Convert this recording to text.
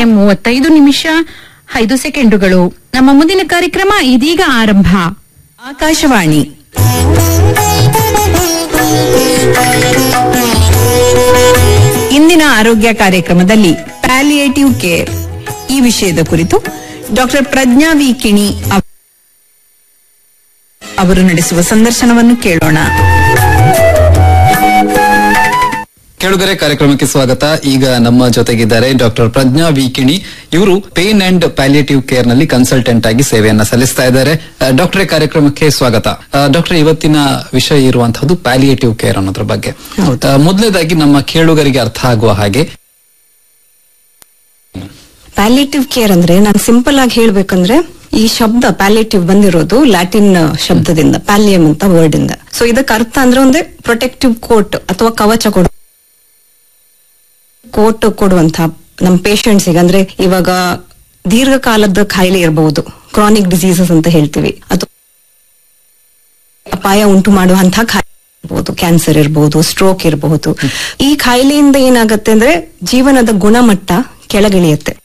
ಮೂವತ್ತೈದು ನಿಮಿಷ ಐದು ಸೆಕೆಂಡುಗಳು ನಮ್ಮ ಮುಂದಿನ ಕಾರ್ಯಕ್ರಮ ಇದೀಗ ಆರಂಭ ಆಕಾಶವಾಣಿ ಇಂದಿನ ಆರೋಗ್ಯ ಕಾರ್ಯಕ್ರಮದಲ್ಲಿ ಪ್ಯಾಲಿಯೇಟಿವ್ ಕೇರ್ ಈ ವಿಷಯದ ಕುರಿತು ಡಾಕ್ಟರ್ ಪ್ರಜ್ಞಾ ವಿ ಕಿಣಿ ಅವ್- ಅವರು ನಡೆಸುವ ಸಂದರ್ಶನವನ್ನು ಕೇಳೋಣ ಕೆಳಗರೆ ಕಾರ್ಯಕ್ರಮಕ್ಕೆ ಸ್ವಾಗತ ಈಗ ನಮ್ಮ ಜೊತೆಗಿದ್ದಾರೆ ಡಾಕ್ಟರ್ ಪ್ರಜ್ಞಾ ವಿ ಕಿಣಿ ಇವರು ಪೇನ್ ಅಂಡ್ ಪ್ಯಾಲಿಯೇಟಿವ್ ಕೇರ್ ನಲ್ಲಿ ಕನ್ಸಲ್ಟೆಂಟ್ ಆಗಿ ಸೇವೆಯನ್ನ ಸಲ್ಲಿಸ್ತಾ ಇದ್ದಾರೆ ಡಾಕ್ಟರ್ ಕಾರ್ಯಕ್ರಮಕ್ಕೆ ಸ್ವಾಗತ ಡಾಕ್ಟರ್ ಇವತ್ತಿನ ವಿಷಯ ಇರುವಂತಹದ್ದು ಪ್ಯಾಲಿಯೇಟಿವ್ ಕೇರ್ ಅನ್ನೋದ್ರ ಬಗ್ಗೆ ಹೌದು. ಆ, ಮೊದಲನೇದಾಗಿ ನಮ್ಮ ಕೇಳುಗರಿಗೆ ಅರ್ಥ ಆಗುವ ಹಾಗೆ ಪ್ಯಾಲೇಟಿವ್ ಕೇರ್ ಅಂದ್ರೆ ನಾನು ಸಿಂಪಲ್ ಆಗಿ ಹೇಳ್ಬೇಕಂದ್ರೆ ಈ ಶಬ್ದ ಪ್ಯಾಲೇಟಿವ್ ಬಂದಿರೋದು ಲ್ಯಾಟಿನ್ ಶಬ್ದದಿಂದ ಪ್ಯಾಲಿಯಂ ಅಂತ ವರ್ಡ್ ಇಂದ ಸೊ ಇದಕ್ಕೆ ಅರ್ಥ ಅಂದ್ರೆ ಒಂದೇ ಪ್ರೊಟೆಕ್ಟಿವ್ ಕೋಟ್ ಅಥವಾ ಕವಚ ಕೊಡ ಕೋಟ್ ಕೊಡುವಂತ ನಮ್ಮ ಪೇಷಂಟ್ಸಿಗೆ ಅಂದ್ರೆ ಇವಾಗ ದೀರ್ಘಕಾಲದ ಕಾಯಿಲೆ ಇರಬಹುದು ಕ್ರಾನಿಕ್ ಡಿಸೀಸಸ್ ಅಂತ ಹೇಳ್ತೀವಿ ಅಥವಾ ಅಪಾಯ ಉಂಟು ಮಾಡುವಂತಹ ಕಾಯಿಲೆ ಇರ್ಬೋದು ಕ್ಯಾನ್ಸರ್ ಇರಬಹುದು ಸ್ಟ್ರೋಕ್ ಇರಬಹುದು ಈ ಕಾಯಿಲೆಯಿಂದ ಏನಾಗತ್ತೆ ಅಂದ್ರೆ ಜೀವನದ ಗುಣಮಟ್ಟ ಕೆಳಗಿಳಿಯುತ್ತೆ